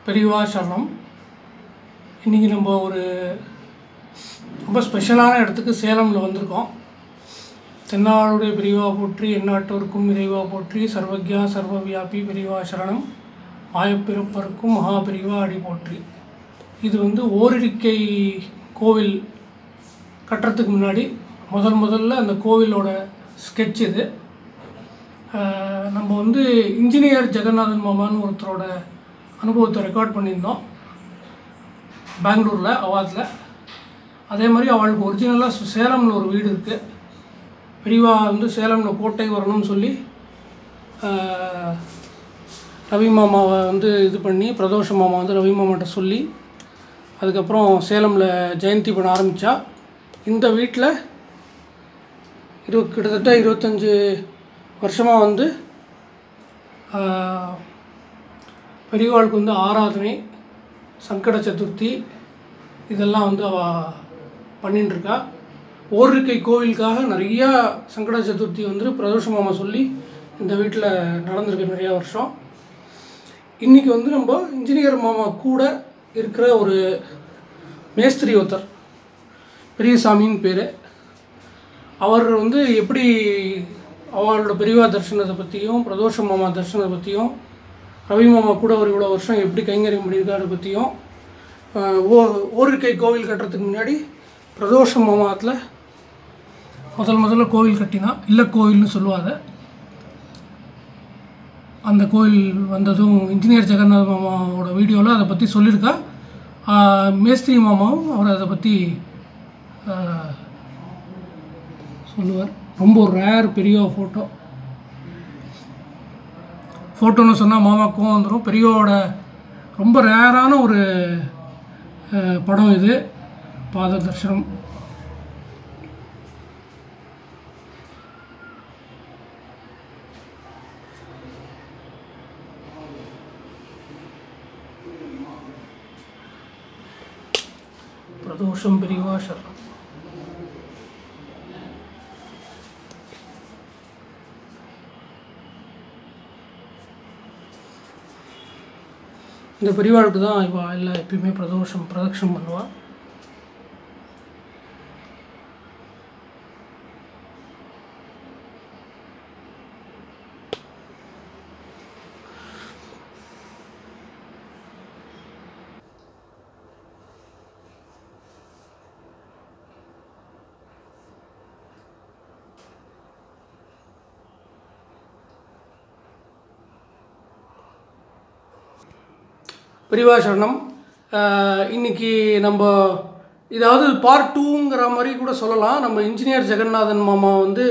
பெரியவா சரணம் இன்றைக்கி நம்ம ஒரு ரொம்ப ஸ்பெஷலான இடத்துக்கு சேலமில் வந்திருக்கோம் தென்னாடுடைய பெரியவா போற்றி எந்நாட்டோருக்கும் இறைவா போற்றி சர்வக்யா சர்வவியாபி பெரியவா சரணம் மாயப்பிறப்பருக்கும் மகா பெரியவா அடி போற்றி இது வந்து ஓரிருக்கை கோவில் கட்டுறதுக்கு முன்னாடி முதல் முதல்ல அந்த கோவிலோட ஸ்கெட்ச் இது ஆஹ் நம்ம வந்து இன்ஜினியர் ஜெகநாதன் மாமான்னு ஒருத்தரோட அனுபவத்தை ரெக்கார்ட் பண்ணியிருந்தோம் பெங்களூரில் அவாத்தில் அதே மாதிரி அவளுக்கு ஒரிஜினலாக சேலமில் ஒரு வீடு இருக்குது பெரியவா வந்து சேலமில் கோட்டை வரணும்னு சொல்லி ஆஹ், ரவி மாமாவை வந்து இது பண்ணி பிரதோஷ மாமா வந்து ரவி மாமாட்ட சொல்லி அதுக்கப்புறம் சேலமில் ஜெயந்தி பண்ண ஆரம்பித்தா இந்த வீட்டில் இரு கிட்டத்தட்ட இருபத்தஞ்சி வருஷமாக வந்து ஆஹ், பெரியவாளுக்கு வந்து ஆராதனை சங்கட சதுர்த்தி இதெல்லாம் வந்து அவ பண்ணின்னு இருக்கா ஓரிருக்கை கோவிலுக்காக நிறையா சங்கட சதுர்த்தி வந்து பிரதோஷ மாமா சொல்லி இந்த வீட்டில் நடந்திருக்கு நிறையா வருஷம் இன்றைக்கி வந்து நம்ம இன்ஜினியர் மாமா கூட இருக்கிற ஒரு மேஸ்திரி ஒருத்தர் பெரியசாமின்னு பேர் அவர் வந்து எப்படி அவளோட பெரியவா தரிசனத்தை பற்றியும் பிரதோஷ மாமா தரிசனத்தை பற்றியும் ரவி மாமா கூட ஒரு இவ்வளோ வருஷம் எப்படி கைங்கரியம் பண்ணியிருக்காரு பற்றியும் ஆஹ், ஓ ஓரிருக்கை கோவில் கட்டுறதுக்கு முன்னாடி பிரதோஷ மாமாத்தில் முதல் முதல்ல கோவில் கட்டினா இல்லை கோவில்னு சொல்லுவாங்க அந்த கோவில் வந்ததும் இன்ஜினியர் ஜெகநாத் மாமாவோட வீடியோவில் அதை பற்றி சொல்லியிருக்கா ஆஹ், மேஸ்திரி மாமாவும் அவர் அதை பற்றி சொல்லுவார் ரொம்ப ரேர் பெரிய ஃபோட்டோ ஃபோட்டோன்னு சொன்னால் மாமா கோவம் வந்துடும் பெரியவோட ரொம்ப ரேரான ஒரு அஹ், படம் இது பாத தர்ஷனம் பிரதோஷம் பெரியவா சரணம் இந்த பெரியவாளுக்கு தான் இவா எல்லாம் எப்பயுமே பிரதோஷம் பிரதட்சணம் பண்ணுவா பெரியவா சரணம் ஆஹ் இன்னைக்கு நம்ம இதாவது பார்ட் டூங்கிற மாதிரி கூட சொல்லலாம் நம்ம இன்ஜினியர் ஜெகநாதன் மாமா வந்து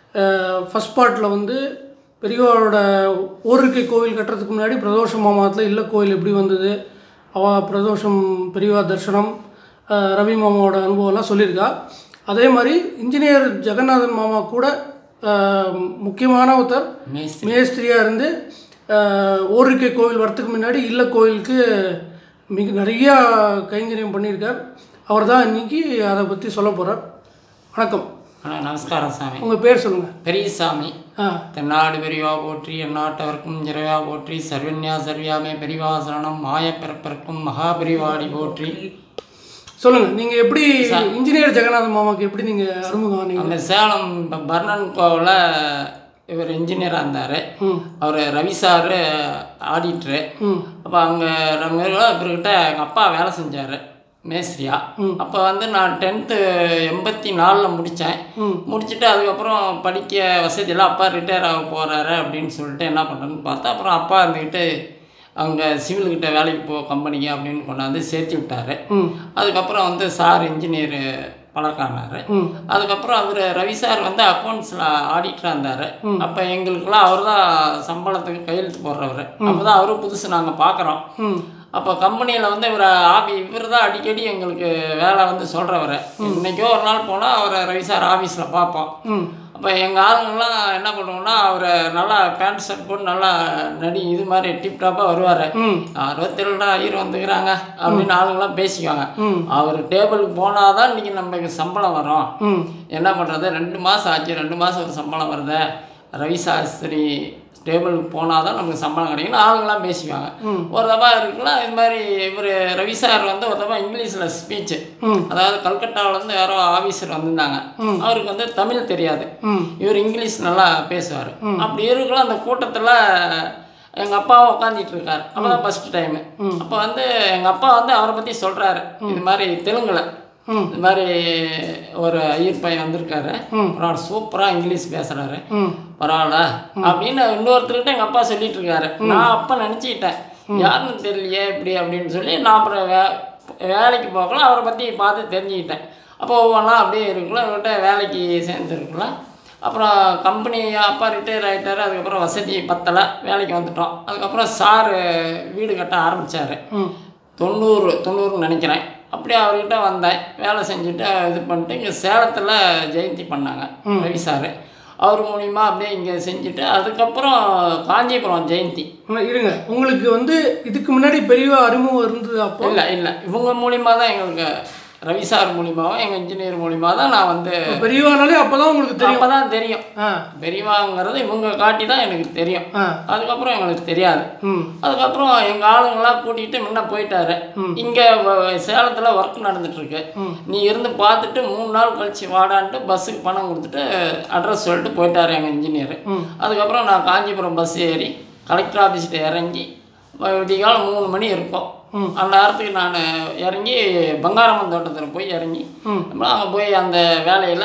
ஃபஸ்ட் பார்ட்டில் வந்து பெரியவாளோட ஓரிருக்கை கோவில் கட்டுறதுக்கு முன்னாடி பிரதோஷ மாமாத்தில் இல்லை கோவில் எப்படி வந்தது அவ பிரதோஷம் பெரியவா தரிசனம் ஆஹ் ரவி மாமாவோட அனுபவம்லாம் சொல்லியிருக்கா அதே மாதிரி இன்ஜினியர் ஜெகநாதன் மாமா கூட ஆஹ் முக்கியமான ஒருத்தர் மேஸ்திரி மேஸ்திரியாக இருந்து ஆஹ், ஓரிருக்கை கோவில் வரத்துக்கு முன்னாடி இல்ல கோவிலுக்கு மிக நிறையா கைங்கரியம் பண்ணியிருக்கார் அவர் தான் இன்னைக்கு அதை பற்றி சொல்ல போகிறார் வணக்கம் ஆ, நமஸ்காரம் சாமி உங்கள் பேர் சொல்லுங்கள் பெரியசாமி ஆ தென்னாடு பெரியவா போற்றி எந்நாட்டவர்க்கும் இறைவா போற்றி சர்வன்யா சர்வியாமே பெரியவா சரணம் மாயப்பிறப்பிற்கும் மகா பெரியவாடி போற்றி சொல்லுங்கள் நீங்கள் எப்படி இன்ஜினியர் ஜெகநாதன் மாமாவுக்கு எப்படி நீங்கள் அறிமுகம் ஆனீங்க அந்த சேலம் இப்போ பர்ணன் கோவில் இவர் இன்ஜினியராக இருந்தார் ம் அவர் ரவி சார் ஆடிட்ரு ம் அப்போ அங்கே நம்ம இவர்கிட்ட எங்கள் அப்பா வேலை செஞ்சார் மேஸ்திரியா அப்போ வந்து நான் டென்த்து எண்பத்தி நாலில் முடித்தேன் ம் முடிச்சுட்டு அதுக்கப்புறம் படிக்க வசதியெல்லாம் அப்பா ரிட்டையர் ஆக போகிறாரு அப்படின்னு சொல்லிட்டு என்ன பண்ணுறேன்னு பார்த்தா அப்புறம் அப்பா இருந்துக்கிட்டு அவங்க சிவில்கிட்ட வேலைக்கு போ கம்பெனிக்கு அப்படின்னு கொண்டாந்து சேர்த்து விட்டார் ம் அதுக்கப்புறம் வந்து சார் இன்ஜினியர் பழக்கானார் ம் அதுக்கப்புறம் அவர் ரவி சார் வந்து அக்கௌண்ட்ஸில் ஆடிட்டராக இருந்தார் அப்போ எங்களுக்கெல்லாம் அவர் தான் சம்பளத்துக்கு கையெழுத்து போடுறவர் அப்போ தான் அவரும் புதுசு நாங்கள் பார்க்குறோம் ம் அப்போ கம்பெனியில் வந்து இவரை ஆபி இவர் தான் அடிக்கடி எங்களுக்கு வேலை வந்து சொல்கிறவர் இன்னைக்கோ ஒரு நாள் போனால் அவரை ரவி சார் ஆஃபீஸில் பார்ப்போம் ம் அப்போ எங்கள் ஆளுங்கெல்லாம் என்ன பண்ணுவோம்னா அவரை நல்லா பேண்ட் ஷர்ட் போட்டு நல்லா நடி இது மாதிரி டிப் டாப்பாக வருவார் ம் அறுபத்தேழுடா ஐயர் வந்துக்கிறாங்க அப்படின்னு ஆளுங்கெல்லாம் பேசிக்குவாங்க ம் அவர் டேபிளுக்கு போனால் தான் இன்றைக்கி நமக்கு சம்பளம் வரும் ம் என்ன பண்ணுறது ரெண்டு மாதம் ஆச்சு ரெண்டு மாதம் ஒரு சம்பளம் வருது ரவி சாஸ்திரி டேபிளுக்கு போனால் தான் நமக்கு சம்பளம் கிடைக்கும் ஆளுங்களாம் பேசிக்குவாங்க ஒரு தபா இருக்குல்ல இது மாதிரி இவர் ரவி சார் வந்து ஒரு தபா இங்கிலீஷில் ஸ்பீச்சு ம். அதாவது கல்கட்டாவிலேருந்து யாரோ ஆஃபீஸர் வந்திருந்தாங்க அவருக்கு வந்து தமிழ் தெரியாது ம் இவர் இங்கிலீஷ் நல்லா பேசுவார் அப்படி இருக்கல அந்த கூட்டத்தில் எங்கள் அப்பாவும் உட்காந்துட்டு இருக்காரு அப்போ தான் ஃபஸ்ட் டைமு அப்போ வந்து எங்கள் அப்பா வந்து அவரை பற்றி சொல்கிறாரு இது மாதிரி தெலுங்குல ம். இது மாதிரி ஒரு ஐயர் பையன் வந்திருக்காரு அப்புறம் சூப்பராக இங்கிலீஷ் பேசுகிறாரு ம் பரவாயில்ல அப்படின்னு இன்னொருத்தர்கிட்ட எங்கள் அப்பா சொல்லிட்டு இருக்காரு நான் அப்போ நினச்சிக்கிட்டேன் யாருன்னு தெரியலையே இப்படி அப்படின்னு சொல்லி நான் அப்புறம் வே வேலைக்கு போகலாம் அவரை பற்றி பார்த்து தெரிஞ்சுக்கிட்டேன் அப்போ ஒவ்வொன்றா அப்படியே இருக்குல்ல இவர்கிட்ட வேலைக்கு சேர்ந்துருக்குல்ல அப்புறம் கம்பெனி அப்பா ரிட்டையர் ஆகிட்டாரு அதுக்கப்புறம் வசதி பத்தலை வேலைக்கு வந்துட்டோம் அதுக்கப்புறம் சார் வீடு கட்ட ஆரம்பித்தார் ம் தொண்ணூறு தொண்ணூறுன்னு நினைக்கிறேன் அப்படியே அவர்கிட்ட வந்தேன் வேலை செஞ்சுட்டு இது பண்ணிட்டு இங்கே சேலத்தில் ஜெயந்தி பண்ணாங்க ரவி சார் அவர் மூலிமா அப்படியே இங்கே செஞ்சுட்டு அதுக்கப்புறம் காஞ்சிபுரம் ஜெயந்தி ஆனா, இருங்க உங்களுக்கு வந்து இதுக்கு முன்னாடி பெரிய அறிமுகம் இருந்தது அப்போ இல்லை இல்லை இவங்க மூலிமா தான் எங்களுக்கு ரவி சார் மூலிமாவும் எங்கள் இன்ஜினியர் மூலிமா தான் நான் வந்து பெரியவானாலே அப்பதான் உங்களுக்கு தெரியும் அப்போ தான் தெரியும் ஆ பெரியவாங்கிறது இவங்க காட்டி தான் எனக்கு தெரியும் ஆ அதுக்கப்புறம் எங்களுக்கு தெரியாது ம் அதுக்கப்புறம் எங்கள் ஆளுங்கெல்லாம் கூட்டிகிட்டு முன்ன போயிட்டாரு இங்கே சேலத்தில் ஒர்க் நடந்துட்டுருக்கு நீ இருந்து பார்த்துட்டு மூணு நாள் கழிச்சு வாடான்ட்டு பஸ்ஸுக்கு பணம் கொடுத்துட்டு அட்ரஸ் சொல்லிட்டு போயிட்டாரு எங்கள் இன்ஜினியர் அதுக்கப்புறம் நான் காஞ்சிபுரம் பஸ் ஏறி கலெக்டர் ஆஃபீஸ்கிட்ட இறங்கி விடிகாலம் மூணு மணி இருக்கும் அந்த நேரத்துக்கு நான் இறங்கி பங்காரம்மன் தோட்டத்தில் போய் இறங்கி அங்கே போய் அந்த வேலையில்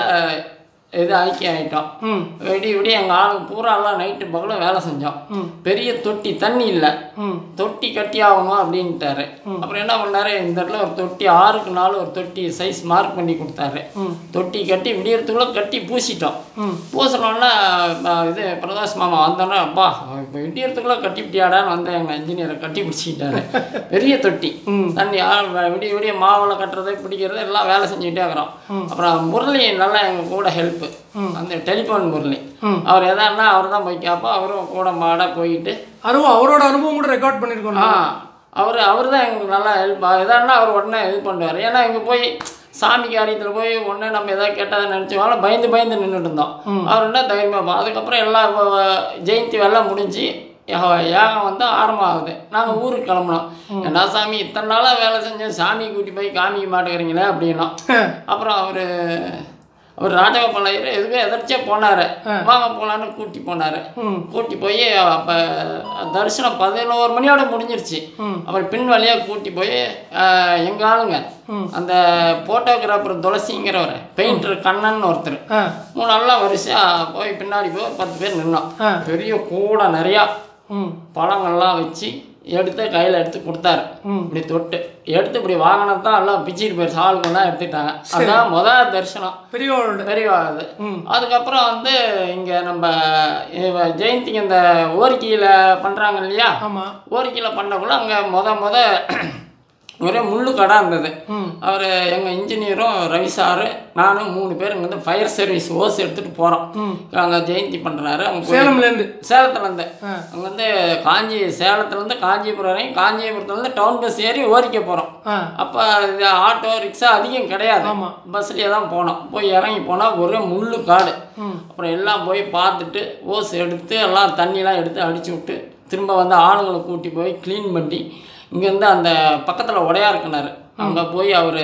இது ஐக்கியம் ஆகிட்டோம் ம் விடிய விடிய எங்கள் ஆளுங்க பூராலாம் நைட்டு பகலும் வேலை செஞ்சோம் பெரிய தொட்டி தண்ணி இல்லை ம் தொட்டி கட்டி ஆகணும் அப்படின்ட்டாரு அப்புறம் என்ன பண்ணாரு இந்த இடத்துல ஒரு தொட்டி ஆறுக்கு நாலு ஒரு தொட்டி சைஸ் மார்க் பண்ணி கொடுத்தாரு தொட்டி கட்டி விடியறதுக்குள்ள கட்டி பூசிட்டோம் பூசினோன்னா இது பிரகாஷ் மாமா வந்தோன்னே அப்பா இப்போ விடியறதுக்குள்ள கட்டி விட்டியாடான்னு வந்து எங்கள் இன்ஜினியரை கட்டி பிடிச்சிக்கிட்டாரு பெரிய தொட்டி தண்ணி ஆ- விடிய விடிய மாவளை கட்டுறது பிடிக்கிறது எல்லாம் வேலை செஞ்சுக்கிட்டே இருக்கிறோம் அப்புறம் முரளி நல்லா எங்கள் கூட ஹெல்ப்பு அந்த டெலிஃபோன் முரளி அவர் எதான்னா அவர் தான் போய் கேட்போம் அவரும் கூட மாட போயிட்டு அனுபவம் அவரோட அனுபவம் கூட ரெக்கார்ட் பண்ணியிருக்கோம் ஆ அவர் அவர் தான் எங்களுக்கு நல்லா ஹெல்ப் எதானா அவர் உடனே இது பண்ணுவார் ஏன்னா இங்கே போய் சாமி காரியத்தில் போய் உடனே நம்ம எதாவது கேட்டதை நினச்சோம் பயந்து பயந்து நின்றுட்டு இருந்தோம் அவர் என்ன தைரியமாக அதுக்கப்புறம் எல்லாம் வ- வ- ஜெயந்தி வெள்ளம் முடிஞ்சு யா- யாகம் வந்து ஆரம்பம் ஆகுது நாங்கள் ஊருக்கு கிளம்புனோம் என்ன சாமி இத்தனை நாளாக வேலை செஞ்சேன் சாமி கூட்டி போய் காமிக்க மாட்டேங்கிறீங்களே அப்படின்னோம் அப்புறம் அவர் அவர் ராஜகோபாலையர் எதுக்கும் எதிர்ச்சியாக போனார் வாங்க போகலான்னு கூட்டி போனார் கூட்டி போய் அப்போ தரிசனம் பதினோரு மணியோட முடிஞ்சிருச்சு அப்புறம் பின் வழியாக கூட்டி போய் எங்கள் ஆளுங்க அந்த ஃபோட்டோகிராஃபர் துளசிங்கிறவர் பெயிண்டர் கண்ணன் ஒருத்தர் ஆ மூணு நாள்லாம் வரிசையாக போய் பின்னாடி போய் ஒரு பத்து பேர் நின்னோம் ஆ. பெரிய கூட நிறையா ம் பழங்கள்லாம் வச்சு எடுத்து கையில் எடுத்து கொடுத்தாரு இப்படி தொட்டு எடுத்து இப்படி வாங்கினதான் எல்லாம் பிச்சுட்டு போயிடுச்சு ஆளுங்கெல்லாம் எடுத்துட்டாங்க அதான் முதல் தரிசனம் பெரியவாளோட பெரியவாது அதுக்கப்புறம் வந்து இங்கே நம்ம இவ ஜெயந்திக்கு இந்த ஓரிக்கையில் பண்ணுறாங்க இல்லையா ஆமாம் ஓரிக்கையில் பண்ணக்குள்ள அங்கே முத முத ஒரே முள்ளு கடை இருந்தது ம். அவர் எங்கள் இன்ஜினியரும் ரவி சாரு நானும் மூணு பேர் இங்கே வந்து ஃபயர் சர்வீஸ் ஓஸ் எடுத்துகிட்டு போகிறோம் அங்கே ஜெயந்தி பண்ணுறாரு அவங்க போய் சேலம்லேருந்து சேலத்துலேருந்து ஆ. அங்கே வந்து காஞ்சி சேலத்துலேருந்து காஞ்சிபுரம் வரையும் காஞ்சிபுரத்துலேருந்து டவுன் பஸ் ஏறி ஓரிக்க போகிறோம் ஆ அப்போ இது ஆட்டோ ரிக்ஷா அதிகம் கிடையாது ஆமா. பஸ்லேயே தான் போனோம் போய் இறங்கி போனால் ஒரே முள்ளு காடு அப்புறம் எல்லாம் போய் பார்த்துட்டு ஓஸ் எடுத்து எல்லாம் தண்ணிலாம் எடுத்து அடிச்சு விட்டு திரும்ப வந்து ஆளுங்களை கூட்டி போய் க்ளீன் பண்ணி இங்கேருந்து அந்த பக்கத்தில் உடையார் கிணறு அங்கே போய் அவர்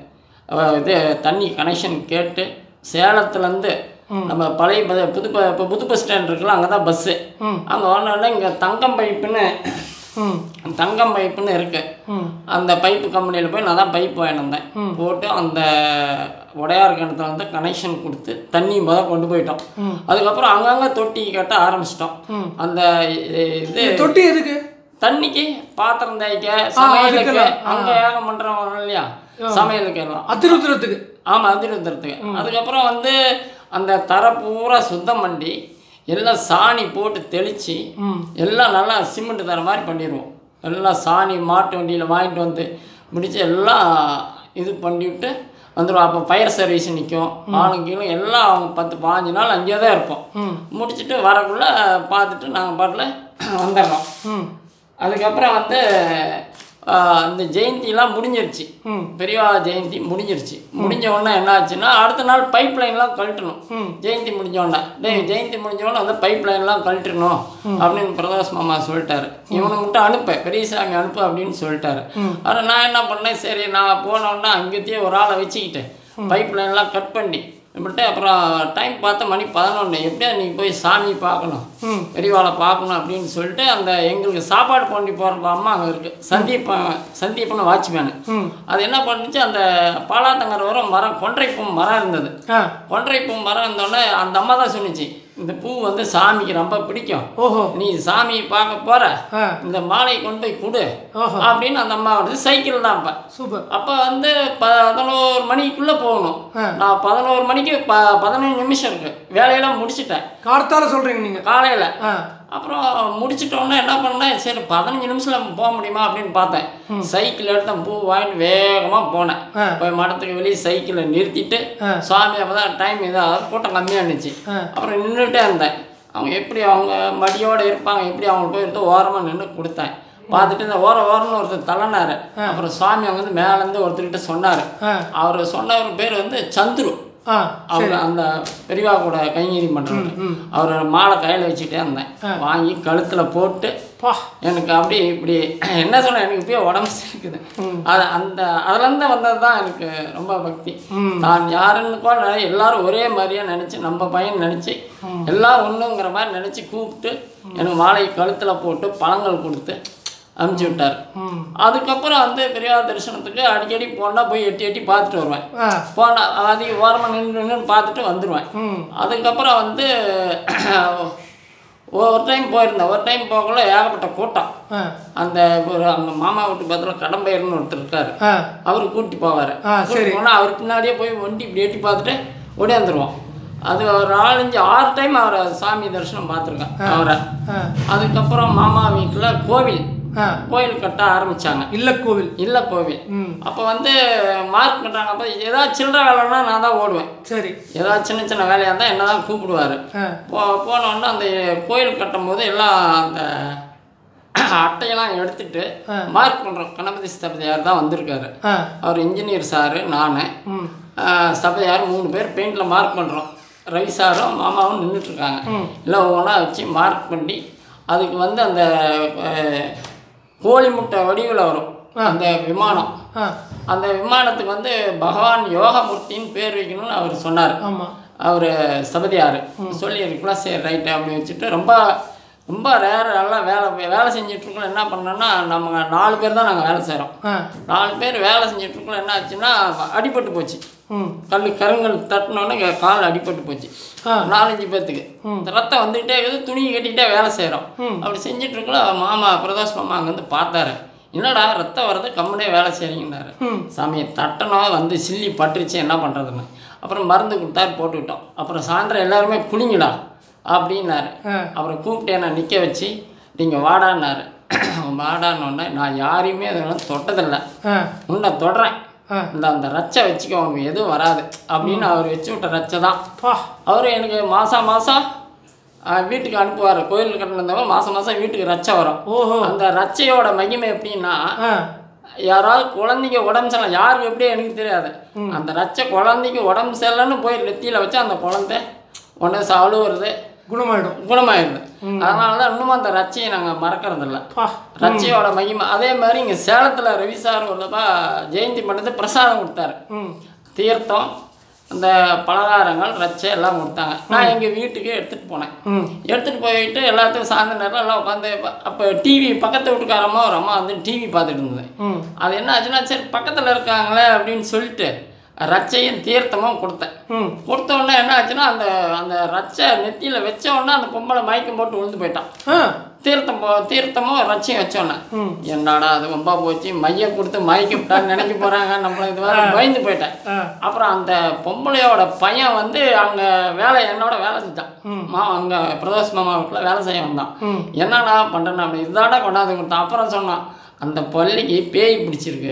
இது தண்ணி கனெக்ஷன் கேட்டு சேலத்துலேருந்து நம்ம பழைய ப- புது ப- இப்போ புது பஸ் ஸ்டாண்ட் இருக்குல்ல அங்கே தான் பஸ்ஸு அங்கே வரணுன்னா இங்கே தங்கம் பைப்புன்னு ம் தங்கம் பைப்புன்னு இருக்கு ம் அந்த பைப்பு கம்பெனியில் போய் நான் தான் பைப் வாங்கிட்டு வந்தேன் போட்டு அந்த உடையார் கிணத்துல வந்து கனெக்ஷன் கொடுத்து தண்ணி முத கொண்டு போயிட்டோம் அதுக்கப்புறம் அங்கங்கே தொட்டி கட்ட ஆரம்பிச்சிட்டோம் அந்த இ- இது தொட்டி எதுக்கு தண்ணிக்கு பாத்திரம் தேய்க்க சமையலுக்கு அதுக்கெல்லாம். அங்கே ஏகம் பண்ணுறவங்க இல்லையா சமையலுக்கு எல்லாம் அத்திருத்திரத்துக்கு ஆமாம் அதிருத்துறதுக்கு அதுக்கப்புறம் வந்து அந்த தரை பூரா சுத்தம் பண்ணி எல்லாம் சாணி போட்டு தெளித்து ம் எல்லாம் நல்லா சிமெண்ட் தர மாதிரி பண்ணிடுவோம் எல்லாம் சாணி மாட்டு வண்டியில் வாங்கிட்டு வந்து முடிச்சு எல்லாம் இது பண்ணிவிட்டு வந்துடும் அப்போ ஃபயர் சர்வீஸ் நிற்கும் ஆளுங்களும் எல்லாம் அவங்க பத்து பாஞ்சு நாள் அங்கேயே தான் இருப்போம் ம் முடிச்சுட்டு வரக்குள்ளே பார்த்துட்டு நாங்கள் பாட்டில் வந்துடுறோம் ம் அதுக்கப்புறம் வந்து ஆஹ், அந்த ஜெயந்திலாம் முடிஞ்சிருச்சு ம் பெரியவா ஜெயந்தி முடிஞ்சிருச்சு முடிஞ்ச உடனே என்ன ஆச்சுன்னா அடுத்த நாள் பைப் லைன்லாம் கழட்டணும் ம். ஜெயந்தி முடிஞ்ச உடனே டேய் ஜெயந்தி முடிஞ்ச உடனே அந்த பைப் லைன்லாம் கழட்டணும் அப்படின்னு பிரதோஷ் மாமா சொல்லிட்டாரு இவனை மட்டும் அனுப்ப பெரியசாமி அனுப்பு அப்படின்னு சொல்லிட்டாரு அப்புறம் நான் என்ன பண்ணேன் சரி நான் போன உடனே அங்கேயே ஒரு ஆளை வச்சுக்கிட்டு பைப் லைன்லாம் கட் பண்ணி இப்படிட்டு அப்புறம் டைம் பார்த்த மணி பதினொன்று எப்படியா நீ போய் சாமி பார்க்கணும் ம் பெரியவாளை பார்க்கணும் அப்படின்னு சொல்லிட்டு அந்த எங்களுக்கு சாப்பாடு போண்டி போகிற அம்மா அங்கே இருக்குது சந்தீப்பன் சந்தீப்பன் வாட்ச்மேனு ம் அது என்ன பண்ணுச்சு அந்த பாலாத்தங்கர வரும் மரம் கொன்றைப்பூ மரம் இருந்தது ஆ கொன்றைப்பூ மரம் இருந்தோடனே அந்த அம்மா தான் சொன்னிச்சு இந்த பூ வந்து சாமிக்கு ரொம்ப பிடிக்கும் ஓஹோ நீ சாமி பார்க்க போற ஆ இந்த மாலை கொண்டு போய் கொடு ஓஹோ அப்படின்னு அந்த அம்மா வந்து சைக்கிள் தான் அப்போ சூப்பர் அப்போ வந்து பதினோரு மணிக்குள்ளே போகணும் ஆ. நான் பதினோரு மணிக்கு ப பதினஞ்சு நிமிஷம் இருக்கு வேலையெல்லாம் முடிச்சிட்டேன் கார்த்தால சொல்கிறீங்க நீங்கள் காலையில் ஆ அப்புறம் முடிச்சிட்டோன்னே என்ன பண்ணேன் சரி பதினஞ்சு நிமிஷத்தில் போக முடியுமா அப்படின்னு பார்த்தேன் சைக்கிள் எடுத்தேன் பூ வாங்கிட்டு வேகமாக போனேன் ஆ. போய் மடத்துக்கு வெளியே சைக்கிளை நிறுத்திட்டு ஆ. சுவாமி அப்போ தான் டைம் இதாக கூட்டம் கம்மியாக இருந்துச்சு ஆ. அப்புறம் நின்றுட்டே இருந்தேன் அவங்க எப்படி அவங்க மடியோடு இருப்பாங்க எப்படி அவங்க போய் எடுத்து ஓரமாக நின்று கொடுத்தேன் பார்த்துட்டு இந்த ஓர ஓரம்னு ஒருத்தர் தள்ளனாரு அப்புறம் சுவாமி அவங்க வந்து மேலேருந்து ஒருத்தர்கிட்ட சொன்னார் ஆ அவர் சொன்னவர் பேர் வந்து சந்துரு ஆ அவர் அந்த பெரியவா கூட கைங்கறி பண்ணுறாரு ம். அவர் மாலை கையில் வச்சுட்டே இருந்தேன் வாங்கி கழுத்தில் போட்டு பா எனக்கு அப்படி இப்படி என்ன சொல்ல எனக்கு இப்பயே உடம்பு இருக்குது அது அந்த அதுலேருந்து வந்தது தான் எனக்கு ரொம்ப பக்தி ம். நான் யாருன்னு கூட நினை- எல்லாரும் ஒரே மாதிரியா நினச்சி நம்ம பையன் நினச்சி எல்லாம் ஒன்றுங்கிற மாதிரி நினச்சி கூப்பிட்டு எனக்கு மாலை கழுத்தில் போட்டு பழங்கள் கொடுத்து அனுப்பிச்சி விட்டார் ம் அதுக்கப்புறம் வந்து பெரியவா தரிசனத்துக்கு அடிக்கடி போனால் போய் எட்டி எட்டி பார்த்துட்டு வருவேன் ஆ போனால் அதிக ஓரமாக நின்று நின்று பார்த்துட்டு வந்துடுவேன் ம் அதுக்கப்புறம் வந்து ஒரு டைம் போயிருந்தேன் ஒரு டைம் போகல ஏகப்பட்ட கூட்டம் ஆ அந்த ஒரு அங்கே மாமா வீட்டு பக்கத்தில் கடம்பயிர்னு ஒருத்தர் இருக்கார் ஆ அவர் கூட்டி போவார் ஆ, சரி. போனால் அவர் பின்னாடியே போய் வண்டி இப்படி எட்டி பார்த்துட்டு ஓடியாந்துருவோம் அது ஒரு நாலஞ்சு ஆறு டைம் அவரை சாமி தரிசனம் பார்த்துருக்கேன் அவரை ஆ அதுக்கப்புறம் மாமா வீட்டில் கோவில் ஆ கோயில் கட்ட ஆரம்பித்தாங்க இல்ல கோவில் இல்லை கோவில் ம் அப்போ வந்து மார்க் பண்ணுறாங்க அப்போ ஏதாவது சில்லற வேலைன்னா நான் தான் ஓடுவேன் சரி ஏதாவது சின்ன சின்ன வேலையாக இருந்தால் என்ன தான் கூப்பிடுவார் ஆ போ போனோடனே அந்த கோயில் கட்டும்போது எல்லாம் அந்த அட்டையெல்லாம் எடுத்துட்டு மார்க் பண்ணுறோம் கணபதி ஸ்தபதியார் தான் வந்திருக்காரு ஆ அவர் இன்ஜினியர் சாரு நான் ம் ஸ்தபதியார் மூணு பேர் பெயிண்டில் மார்க் பண்ணுறோம் ரவி சாரும் மாமாவும் நின்றுட்டுருக்காங்க எல்லாம் ஒவ்வொன்றா வச்சு மார்க் பண்ணி அதுக்கு வந்து அந்த அஹ், கோழி முட்டை வடிவில் வரும் அந்த விமானம் ஆ அந்த விமானத்துக்கு வந்து பகவான் யோகமூர்த்தின்னு பேர் வைக்கணும்னு அவர் சொன்னார் ஆமாம் அவர் சபதியார் சொல்லி இருக்கலாம் சரி ரைட்டு அப்படின்னு வச்சுட்டு ரொம்ப ரொம்ப ரேர் எல்லாம் வேலை வேலை செஞ்சிட்ருக்கோம் என்ன பண்ணோன்னா நம்ம நாலு பேர் தான் நாங்கள் வேலை செய்கிறோம் ஆ நாலு பேர் வேலை செஞ்சிட்ருக்கோம் என்ன ஆச்சுன்னா அடிபட்டு போச்சு ம் கல் கருங்கல் தட்டினோன்னே இங்க கால் அடிபட்டு போச்சு ஆ. நாலஞ்சு பேர்த்துக்கு இந்த ரத்தம் வந்துக்கிட்டே இருக்குது துணி கட்டிக்கிட்டே வேலை செய்கிறோம் ம். அப்படி செஞ்சிட்ருக்கோம் மாமா பிரதோஷ் மாமா அங்கே வந்து பார்த்தாரு என்னடா ரத்தம் வருது கம்முனே வேலை செய்கிறீங்கன்னாரு ம் சாமியை தட்டணும் வந்து சில்லி பட்டுருச்சு என்ன பண்ணுறதுன்னு அப்புறம் மருந்து கொடுத்தாரு போட்டுக்கிட்டோம் அப்புறம் சாயந்தரம் எல்லாருமே குளிங்கடா அப்படின்னாரு ஆ அவரை கூப்பிட்டு என்னை நிற்க வச்சு நீங்கள் வாடான்னாரு வாடான்னொன்னே நான் யாரையுமே அதெல்லாம் தொட்டதில்லை ஆ உன்னை தொடுறேன் ஆ இந்த அந்த ரச்சை வச்சுக்க உனக்கு எதுவும் வராது அப்படின்னு அவர் வச்சு விட்ட ரச்சை தான் பா அவர் எனக்கு மாதம் மாதம் வீட்டுக்கு அனுப்புவார் கோயில் கட்டினந்தவங்க மாதம் மாதம் வீட்டுக்கு ரச்சை வரும் ஓஹோ அந்த ரச்சையோட மகிமை எப்படின்னா ஆ யாராவது குழந்தைங்க உடம்பு சரியில்லை யாருக்கு எப்படியே எனக்கு தெரியாது அந்த ரச்சை குழந்தைக்கு உடம்பு சரியில்லைன்னு போய் நெத்தியில் வச்சு அந்த குழந்தை உடனே அழுவுறது குணமாயிடும் குணமாயிருது அதனால தான் இன்னும் அந்த ரச்சையை நாங்கள் மறக்கறதில்ல பா ரச்சையோட மகிமை அதே மாதிரி இங்கே சேலத்தில் ரவி சார் உள்ளப்பா ஜெயந்தி பண்ணது பிரசாதம் கொடுத்தாரு ம் தீர்த்தம் அந்த பலகாரங்கள் ரச்சை எல்லாம் கொடுத்தாங்க நான் எங்கள் வீட்டுக்கு எடுத்துகிட்டு போனேன் ம் எடுத்துகிட்டு போயிட்டு எல்லாத்துக்கும் சாயந்தர நேரம் எல்லாம் உட்காந்து அப்போ டிவி பக்கத்து வீட்டுக்காரம்மா ஒரு அம்மா வந்து டிவி பார்த்துட்டு இருந்தது ம் அது என்ன ஆச்சுன்னா சரி பக்கத்தில் இருக்காங்களே அப்படின்னு சொல்லிட்டு ரச்சையும் தீர்த்தமும் கொடுத்தேன் ம் கொடுத்த உடனே என்ன ஆச்சுன்னா அந்த அந்த ரச்சை நெத்தியில் வச்ச உடனே அந்த பொம்பளை மயக்கம் போட்டு விழுந்து போயிட்டான் ஆ தீர்த்தம் போ தீர்த்தமும் ரச்சையும் வச்சோன்னே ம் என்னடா அது ரொம்ப போச்சு மைய கொடுத்து மயக்கி விட்டான்னு நினைக்க போகிறாங்க நம்மள இது வேற பயந்து போயிட்டேன் ஆ அப்புறம் அந்த பொம்பளையோட பையன் வந்து அங்கே வேலை என்னோட வேலை செஞ்சான் மா அங்கே பிரதோஷ் மாமா வீட்டில் வேலை செய்ய வந்தான் ம் என்னடா பண்ணுறேன் அப்படி இதாடா கொண்டாந்து கொடுத்தான் அப்புறம் சொன்னான் அந்த பள்ளிக்கு பேய் பிடிச்சிருக்கு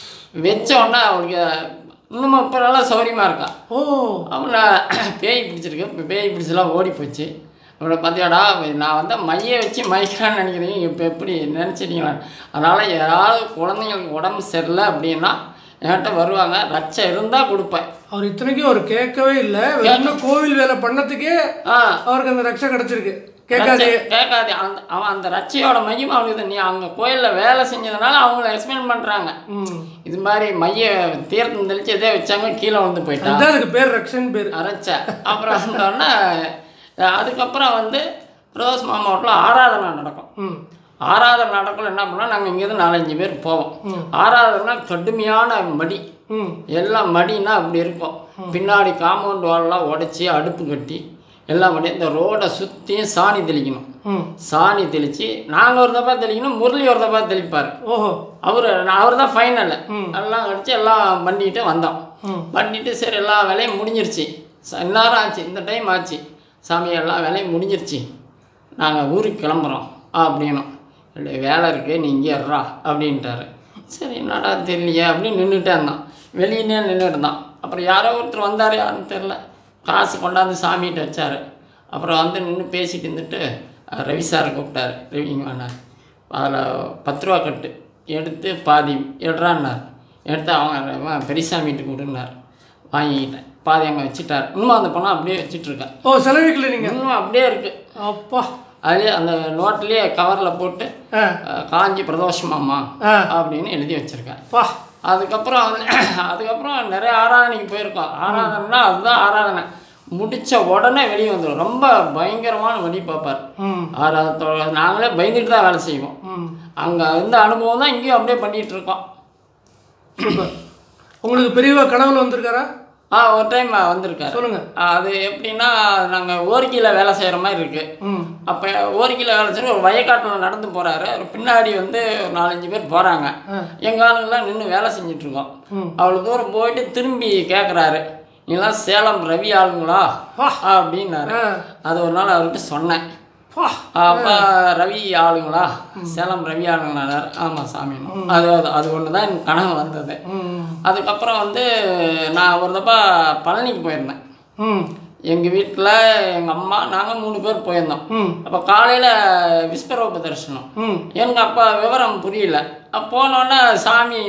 வச்ச உடனே அவளுக்கு இன்னும் இப்போ நல்லா சௌரியமாக இருக்கான் ஓ அவங்கள பேய் பிடிச்சிருக்கு இப்போ பேய் பிடிச்சலாம் ஓடி போச்சு இவ்வளோ பார்த்தியாடா நான் வந்து மைய வச்சு மயக்கிறான்னு நினைக்கிறீங்க இப்போ எப்படி நினச்சிட்டீங்களா அதனால் யாராவது குழந்தைங்களுக்கு உடம்பு சரியில்லை அப்படின்னா என்கிட்ட வருவாங்க ரச்சை இருந்தால் கொடுப்பேன் அவர் இத்தனைக்கும் அவர் கேட்கவே இல்லை வெறும் கோவில் வேலை பண்ணதுக்கே ஆ அவருக்கு அந்த ரக்ஷை கிடைச்சிருக்கு கேட்காது ரச்சை- கேட்காது அந்த அவன் அந்த ரச்சையோட மையம் அவனுக்கு நீ அங்கே கோயிலில் வேலை செஞ்சதுனால அவங்கள எக்ஸ்பிளைன் பண்ணுறாங்க ம் இது மாதிரி மைய தீர்த்தம் தெளிச்சு எதே வச்சாங்க கீழே வந்து போயிட்டான் அதுதான் அதுக்கு பேர் ரக்ஷன் பேர் அரைச்ச அப்புறம் வந்தோடனே அதுக்கப்புறம் வந்து பிரதோஷ் மாமாவட்டில் ஆராதனை நடக்கும் ம் ஆராதனை நடக்கல என்ன பண்ணோம் நாங்கள் இங்கேருந்து நாலஞ்சு பேர் போவோம் ஆராதனை கடுமையான மடி ம் எல்லாம் மடினா அப்படி இருக்கும் பின்னாடி காம்பவுண்ட் வால்லாம் உடச்சி அடுப்பு கட்டி எல்லாம் பண்ணி இந்த ரோடை சுற்றியும் சாணி தெளிக்கணும் ம் சாணி தெளித்து நாங்கள் ஒரு தப்பா தெளிக்கணும் முரளி ஒரு தப்பா தெளிப்பார் ஓஹோ அவர் அவர் தான் ஃபைனல் எல்லாம் கடிச்சு எல்லாம் பண்ணிட்டு வந்தோம் ம் பண்ணிட்டு சரி எல்லா வேலையும் முடிஞ்சிருச்சு ச- இந்நேரம் ஆச்சு இந்த டைம் ஆச்சு சாமி எல்லா வேலையும் முடிஞ்சிருச்சு நாங்கள் ஊருக்கு கிளம்புறோம் அப்படின்னோம் இல்லை வேலை இருக்கு நீ இங்கே இருறா அப்படின்ட்டாரு சரி என்னடா தெரியலையே அப்படின்னு நின்றுட்டே இருந்தான் வெளியே நின்றுட்டு இருந்தான் அப்புறம் யாரோ ஒருத்தர் வந்தார் யாருன்னு தெரில காசு கொண்டாந்து சாமிகிட்ட வச்சார் அப்புறம் வந்து நின்று பேசிட்டு இருந்துட்டு அஹ், ரவி சாரை கூப்பிட்டாரு ரவிங்க வேணார் அதில் பத்து ரூபா கட்டு எடுத்து பாதி எடுறான்னார் எடுத்து அவங்க அவன் பெரியசாமிகிட்ட கொடுன்னார் வாங்கிக்கிட்டேன் பாதி அங்கே வச்சுட்டார் இன்னும் அந்த பணம் அப்படியே வச்சிட்ருக்கேன் ஓ செலவிக்கல நீங்கள் இன்னும் அப்படியே இருக்குது அப்பா அதுலேயே அந்த நோட்லேயே கவரில் போட்டு ஆ அஹ், காஞ்சி பிரதோஷமாம்மா ஆ அப்படின்னு எழுதி வச்சுருக்கேன் பா அதுக்கப்புறம் வந்து அதுக்கப்புறம் நிறைய ஆராதனைக்கு போயிருக்கோம் ஆராதனைனா அதுதான் ஆராதனை முடித்த உடனே வெளியே வந்துடும் ரொம்ப பயங்கரமான வழி பார்ப்பார் ம் ஆராதத்தோட நாங்களே பயந்துட்டு தான் வேலை செய்வோம் ம் அங்கே இருந்த அனுபவம் தான் இங்கேயும் அப்படியே பண்ணிகிட்டு இருக்கோம் சூப்பர் உங்களுக்கு பெரியவா கனவுல வந்திருக்காரா ஆ ஒரு டைம் வந்திருக்காரு சொல்லுங்க அது எப்படின்னா நாங்கள் ஓரிக்கையில் வேலை செய்கிற மாதிரி இருக்குது ம் அப்போ ஓரிக்கையில் வேலை செய்கிற ஒரு வயக்காட்டில் நடந்து போகிறாரு பின்னாடி வந்து ஒரு நாலஞ்சு பேர் போகிறாங்க ஆ. எங்கள் ஆளுங்கெல்லாம் நின்று வேலை செஞ்சிட்ருக்கோம் ம் அவ்வளோ தூரம் போயிட்டு திரும்பி கேட்குறாரு நீங்களாம் சேலம் ரவி ஆளுங்களா வா. அப்படின்னாரு ஆ அது ஒரு நாள் அவர்கிட்ட சொன்னேன் பா அப்போ ரவி ஆளுங்களா சேலம் ரவி ஆளுங்களானார் ஆமாம் சாமி அது அது- அது ஒன்று தான் எனக்கு கனவு வந்தது ம் அதுக்கப்புறம் வந்து நான் ஒரு தப்பா பழனிக்கு போயிருந்தேன் ம் எங்கள் வீட்டில் எங்கள் அம்மா நாங்கள் மூணு பேர் போயிருந்தோம் ம் அப்போ காலையில் விஸ்வரூப தரிசனம் ம் எனக்கு அப்போ விவரம் புரியல அப்போ போனோன்னே சாமி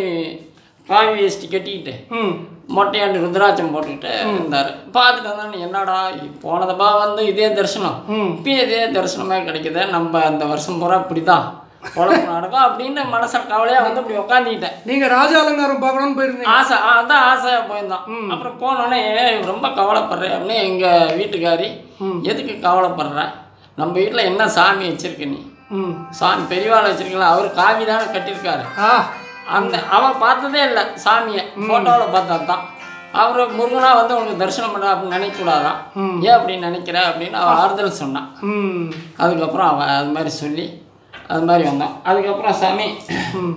காவி வேஷ்டி கட்டிக்கிட்டு ம் மொட்டையாண்டு ருத்ராட்சம் போட்டுக்கிட்டு இருந்தார் பார்த்துட்டு வந்தோன்னே என்னடா போனதப்பா வந்து இதே தரிசனம் ம் இப்பயும் இதே தரிசனமே கிடைக்குது நம்ம அந்த வருஷம் பூரா இப்படி தான் குழம்பு நடக்கும் அப்படின்னு மனசில் கவலையாக வந்து இப்படி உக்காந்துக்கிட்டேன் நீங்க ராஜ அலங்காரம் பார்க்கணும்னு போயிருந்தீங்க ஆசை ஆ, அதான் ஆசையாக போயிருந்தோம் அப்புறம் போனோடனே "ஏய், ரொம்ப கவலைப்படுறேன் அப்படின்னு எங்கள் வீட்டுக்காரி எதுக்கு கவலைப்படுற நம்ம வீட்டில் என்ன சாமி வச்சிருக்க நீ ம் சாமி பெரியவாள் வச்சிருக்கலாம் அவர் காவி தானே கட்டியிருக்காரு ஆ அந்த அவன் பார்த்ததே இல்லை சாமியை ஃபோட்டோவில் பார்த்தா தான் அவர் முருகனா வந்து உனக்கு தரிசனம் பண்ண அப்படின்னு நினைக்கக்கூடாதான் ஏன் அப்படி நினைக்கிற அப்படின்னு அவன் ஆறுதல் சொன்னான் ம் அதுக்கப்புறம் அவன் அது மாதிரி சொல்லி அது மாதிரி வந்தான் அதுக்கப்புறம் சாமி ம்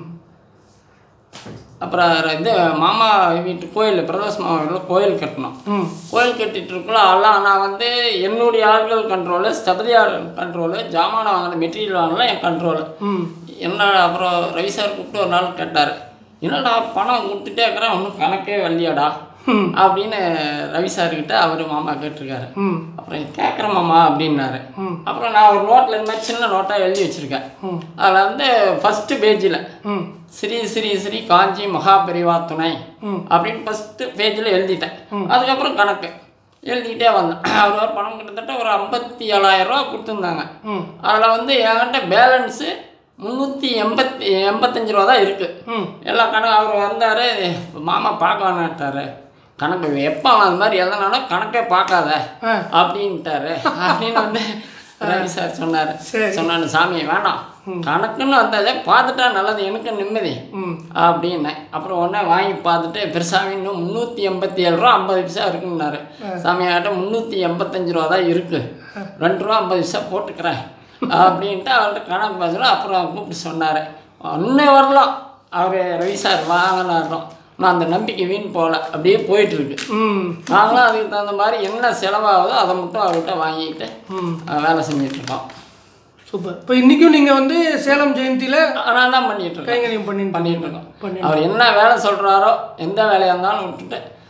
அப்புறம் இது மாமா வீட்டு கோயில் பிரதோஷ் மாமா வீட்டில் கோயில் கட்டணும் ம் கோயில் கட்டிட்டு இருக்கல எல்லாம் நான் வந்து என்னுடைய ஆள்கள் கண்ட்ரோலு ஸ்தபதியார் கண்ட்ரோலு ஜாமான் வாங்கின மெட்டீரியல் வாங்கல என் கண்ட்ரோலு ம் என்ன அப்புறம் ரவி சார் கூப்பிட்டு ஒரு நாள் கேட்டார் என்னடா பணம் கொடுத்துட்டே இருக்கிறேன் ஒன்றும் கணக்கே வரலையாடா ம் அப்படின்னு ரவி சார்கிட்ட அவர் மாமா கேட்டிருக்காரு ம் அப்புறம் கேட்குறேன் மாமா அப்படின்னாரு ம். அப்புறம் நான் ஒரு நோட்டில் இந்த மாதிரி சின்ன நோட்டாக எழுதி வச்சுருக்கேன் ம். அதில் வந்து ஃபஸ்ட்டு பேஜில் ம் ஸ்ரீ ஸ்ரீ ஸ்ரீ காஞ்சி மகாபெரிவா துணை ம். அப்படின்னு ஃபஸ்ட்டு பேஜில் எழுதிட்டேன் அதுக்கப்புறம் கணக்கு எழுதிக்கிட்டே வந்தேன் அவர் ஒரு பணம் கிட்டத்தட்ட ஒரு ஐம்பத்தி ஏழாயிரம் ரூபா கொடுத்துருந்தாங்க ம் அதில் வந்து என்கிட்ட பேலன்ஸு முந்நூற்றி எண்பத்தி எண்பத்தஞ்சு ரூபா தான் இருக்குது ம் எல்லா கணக்கு அவர் வந்தார் மாமா பார்க்க வேணாட்டாரு கணக்கு எப்போ அந்த மாதிரி எழுதினாலும் கணக்கே பார்க்காத ஆ அப்படின்ட்டாரு அப்படின்னு வந்து ரவி சார் சொன்னார் சரி. சொன்னாரு சாமி வேணாம் கணக்குன்னு வந்ததே பார்த்துட்டா நல்லது எனக்கு நிம்மதி ம் அப்படின்னேன் அப்புறம் உடனே வாங்கி பார்த்துட்டு பெருசாமி இன்னும் முந்நூற்றி எண்பத்தி ஏழு ரூபா ஐம்பது பைசா இருக்குன்னாரு சாமியாட்ட முந்நூற்றி எண்பத்தஞ்சு ரூபா தான் இருக்குது ரெண்டு ரூபா ஐம்பது பைசா போட்டுக்கிறேன் அப்படின்ட்டு அவர்கிட்ட கணக்கு பார்த்துட்டு அப்புறம் கூப்பிட்டு சொன்னார் இன்னும் வரலாம் அவர் ரவி சார் வாங்கினாரோம் நான் அந்த நம்பிக்கை வீண் போகல அப்படியே போயிட்டுருக்கு ம் நாங்களும் அதுக்கு தகுந்த மாதிரி என்ன செலவாகுதோ அதை மட்டும் அவர்கிட்ட வாங்கிட்டு ம் அஹ், வேலை செஞ்சிட்ருக்கோம் சூப்பர் இப்போ இன்றைக்கும் நீங்கள் வந்து சேலம் ஜெயந்தியில் நான் தான் பண்ணிகிட்ருக்கேன் கைங்கரியம் பண்ணி பண்ணிட்டு இருக்கோம் பண்ணி அவர் என்ன வேலை சொல்கிறாரோ எந்த வேலையாக இருந்தாலும் விட்டுட்டு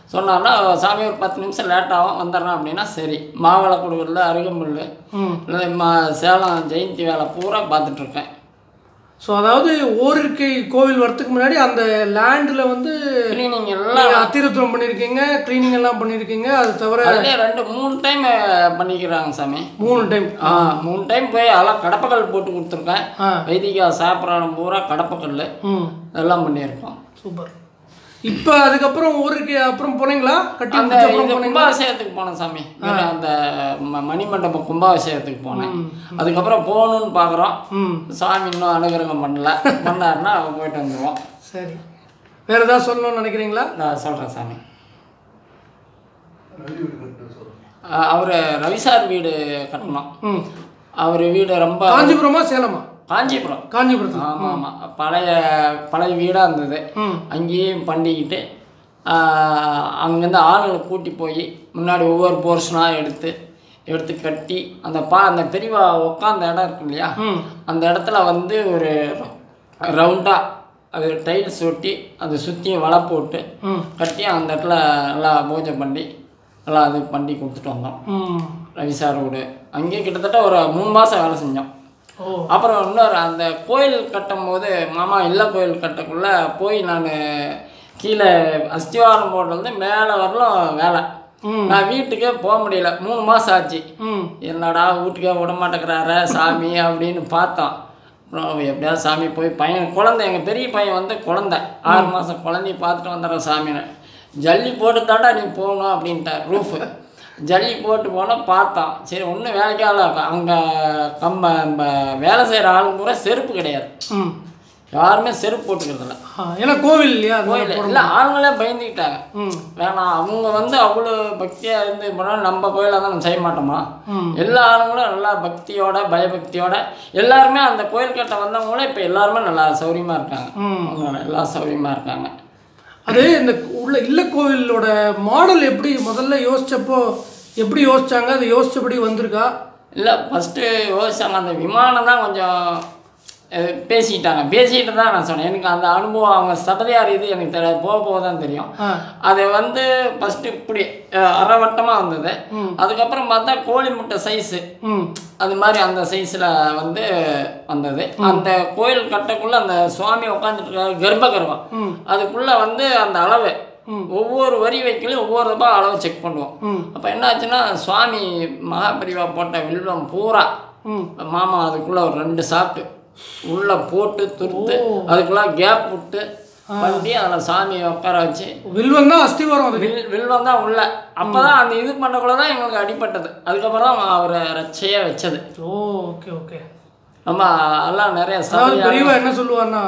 சொன்னார்னா சாமி ஒரு பத்து நிமிஷம் லேட் ஆகும் வந்துடுறேன் அப்படின்னா சரி மாவளை கொடுக்குறதுல அருகம்புல் ம் இல்லை மா சேலம் ஜெயந்தி வேலை பூரா பார்த்துட்ருக்கேன் ஸோ அதாவது ஓரிருக்கை கோவில் வரத்துக்கு முன்னாடி அந்த லேண்டில் வந்து கிளீனிங் எல்லாம் நீங்கள் அத்திருத்தம் பண்ணியிருக்கீங்க க்ளீனிங் எல்லாம் பண்ணியிருக்கீங்க அது தவிர அதுலேயே ரெண்டு மூணு டைம் பண்ணிக்கிறாங்க சாமி மூணு டைம் ஆ மூணு டைம் போய் அதெல்லாம் கடப்பக்கல் போட்டு கொடுத்துருக்கேன் ஆ வைதிகா சாப்பிட்றான பூரா கடப்பக்கல் ம் இதெல்லாம் பண்ணியிருக்கோம் சூப்பர் இப்போ அதுக்கப்புறம் ஊருக்கு அப்புறம் போனீங்களா கட்டி அந்த முடிச்ச அப்புறம் இது போனீங்களா கும்பாபிஷேகத்துக்கு போனேன் சாமி அந்த ம- மணிமண்டபம் கும்பாபிஷேகத்துக்கு போனேன் அதுக்கப்புறம் போகணுன்னு பார்க்குறோம் ம் சாமி இன்னும் அனுகிரகம் பண்ணல பண்ணாருன்னா போயிட்டு வந்துடுவோம் சரி வேற ஏதாவது சொல்லணும்னு நினைக்கிறீங்களா நான் சொல்கிறேன் சாமி அவர் ரவிசார் வீடு கட்டணும் ம் அவர் வீடு ரொம்ப காஞ்சிபுரமா சேலமா காஞ்சிபுரம் காஞ்சிபுரத்தில் ஆமாம் ஆமாம் பழைய பழைய வீடாக இருந்தது ம் அங்கேயும் பண்ணிக்கிட்டு அங்கேருந்து ஆளுங்களை கூட்டி போய் முன்னாடி ஒவ்வொரு போர்ஷனாக எடுத்து எடுத்து கட்டி அந்த பா அந்த பெரியவா உட்காந்த இடம் இருக்கு இல்லையா ம் அந்த இடத்துல வந்து ஒரு ரவுண்டாக அது டைல்ஸ் ஒட்டி அதை சுற்றியும் வலை போட்டு ம் கட்டி அந்த இடத்துல நல்லா பூஜை பண்ணி நல்லா இது பண்ணி கொடுத்துட்டு வந்தோம் ம் ரவி சார் வீடு அங்கேயே கிட்டத்தட்ட ஒரு மூணு மாதம் வேலை செஞ்சோம் ஓ அப்புறம் இன்னொரு அந்த கோயில் கட்டும் போது மாமா இல்ல கோயில் கட்டக்குள்ள போய் நான் கீழே அஸ்திவாரம் போடுறது மேலே வரலும் வேலை ம் நான் வீட்டுக்கே போக முடியல மூணு மாதம் ஆச்சு ம் என்னடா வீட்டுக்கே விட மாட்டேங்கிறார சாமி அப்படின்னு பார்த்தோம் அப்புறம் எப்படியாவது சாமி போய் பையன் குழந்தை எங்கள் பெரிய பையன் வந்து குழந்தை ஆறு மாதம் குழந்தைய பார்த்துட்டு வந்துடுறேன் சாமின்னு ஜல்லி போட்டு தாண்டா நீ போகணும் அப்படின்ட்டார் ரூஃபு ஜல்லி போட்டு போனால் பார்த்தோம் சரி ஒன்றும் வேலைக்காக அங்கே கம்ப ப- வேலை செய்கிற ஆளுங்க பூரா செருப்பு கிடையாது ம் யாருமே செருப்பு போட்டுக்கிறதில்ல ஆ, ஏன்னா கோவில் இல்லையா அதனால கோயில் போட இல்லை ஆளுங்களே பயந்துக்கிட்டாங்க ம் வேணாம் அவங்க வந்து அவ்வளோ பக்தியாக இருந்து பண்ணால் நம்ம கோயிலாக தான் நம்ம செய்ய மாட்டோமா ம் எல்லா ஆளுங்களும் நல்லா பக்தியோட பயபக்தியோட எல்லாருமே அந்த கோயில் கட்ட வந்தவங்களும் இப்போ எல்லாருமே நல்லா சௌரியமாக இருக்காங்க ம் அவங்க எல்லாம் சௌரியமாக இருக்காங்க அது இந்த உள்ள இல்ல கோவிலோட மாடல் எப்படி முதல்ல யோசிச்சப்போ எப்படி யோசிச்சாங்க அது யோசிச்சபடி வந்திருக்கா இல்லை ஃபஸ்ட்டு யோசிச்சாங்க அந்த விமானம் தான் கொஞ்சம் அஹ், பேசிக்கிட்டாங்க பேசிக்கிட்டு தான் நான் சொன்னேன் எனக்கு அந்த அனுபவம் அவங்க சபதியார் இது எனக்கு தெரிய போக போக தான் தெரியும் ஆ அது வந்து ஃபஸ்ட்டு இப்படி அஹ், அரைவட்டமாக வந்தது ம். அதுக்கப்புறம் பார்த்தா கோழி முட்டை சைஸு ம் அது மாதிரி அந்த சைஸில் வந்து வந்தது அந்த கோயில் கட்டக்குள்ள அந்த சுவாமி உட்காந்துட்டு இருக்காரு கர்ப்பகிரகம் ம் அதுக்குள்ளே வந்து அந்த அளவு ம். ஒவ்வொரு வரி வைக்கலையும் ஒவ்வொரு ரூபா அளவு செக் பண்ணுவோம் ம் அப்போ என்னாச்சுன்னா சுவாமி மகாபரிவா போட்ட வில்வம் பூரா ம் மாமா அதுக்குள்ளே ஒரு ரெண்டு சாப்பிட்டு உள்ளே போட்டு துருத்து அதுக்குள்ளே கேப் விட்டு பண்ணி அதில் சாமியை உட்கார வச்சு வில்வம் தான் அஸ்திவாரம் அதுக்கு வில் வில்வம் தான் உள்ள அப்போ தான் அந்த இது பண்ணக்குள்ள தான் எங்களுக்கு அடிபட்டது அதுக்கப்புறம் தான் அவரை ரச்சையே வச்சது ஓ ஓகே ஓகே நம்ம எல்லாம் நிறைய அதாவது சபையா பெரியவா என்ன சொல்லுவார்னா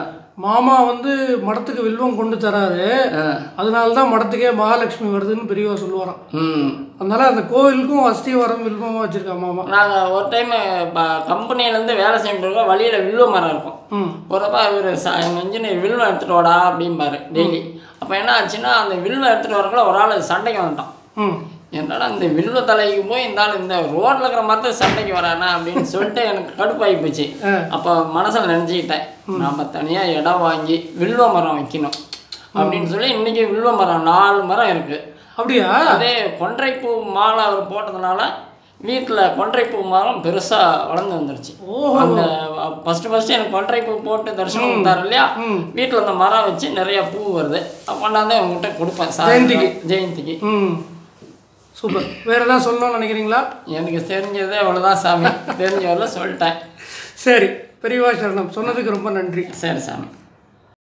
மாமா வந்து மடத்துக்கு வில்வம் கொண்டு தராரு அதனால தான் மடத்துக்கே மகாலட்சுமி வருதுன்னு பெரியவா சொல்லுவாராம் ம் அதனால அந்த கோவிலுக்கும் அஸ்திவாரம் வில்வமா வச்சிருக்கா மாமா நாங்கள் ஒரு டைம் கம்பெனிலேருந்து வேலை செய்யிட்டு இருக்கோம் வழியில் வில்வ மரம் இருக்கும் ம் ஒருப்பா இவர் எங்கள் இன்ஜினியர் வில்வம் எடுத்துகிட்டு வாடா அப்படிம்பாரு டெய்லி அப்போ என்ன ஆச்சுன்னா அந்த வில்வம் எடுத்துகிட்டு வரக்குள்ள ஒரு ஆள் சண்டைக்கு வந்துட்டான் ம் என்னடா இந்த வில்வ தலைக்கு போய் இந்த ஆள் இந்த ரோட்டில் இருக்கிற மரத்தை சண்டைக்கு வரானா அப்படின்னு சொல்லிட்டு எனக்கு கடுப்பாகி போச்சு ஆ. அப்போ மனசில் நினச்சிக்கிட்டேன் நாம் தனியாக இடம் வாங்கி வில்வ மரம் வைக்கணும் அப்படின்னு சொல்லி இன்றைக்கி வில்வ மரம் நாலு மரம் இருக்குது அப்படியா அதே கொன்றைப்பூ மாலை அவர் போட்டதுனால வீட்டில் கொன்றைப்பூ மரம் பெருசாக வளர்ந்து வந்துருச்சு ஓஹோ அந்த ஃபஸ்ட்டு ஃபஸ்ட்டு எனக்கு கொன்றைப்பூ போட்டு தரிசனம் கொடுத்தாரு இல்லையா ம் வீட்டில் அந்த மரம் வச்சு நிறைய பூ வருது கொண்டாந்து அவங்ககிட்ட கொடுப்பேன் சார் ஜெயந்திக்கு. ஜெயந்திக்கு ம் சூப்பர் வேற ஏதாவது சொல்லணும்னு நினைக்கிறீங்களா எனக்கு தெரிஞ்சதே அவ்வளோதான் சாமி தெரிஞ்ச வரல சொல்லிட்டேன் சரி பெரியவா சரணம் சொன்னதுக்கு ரொம்ப நன்றி சரி சாமி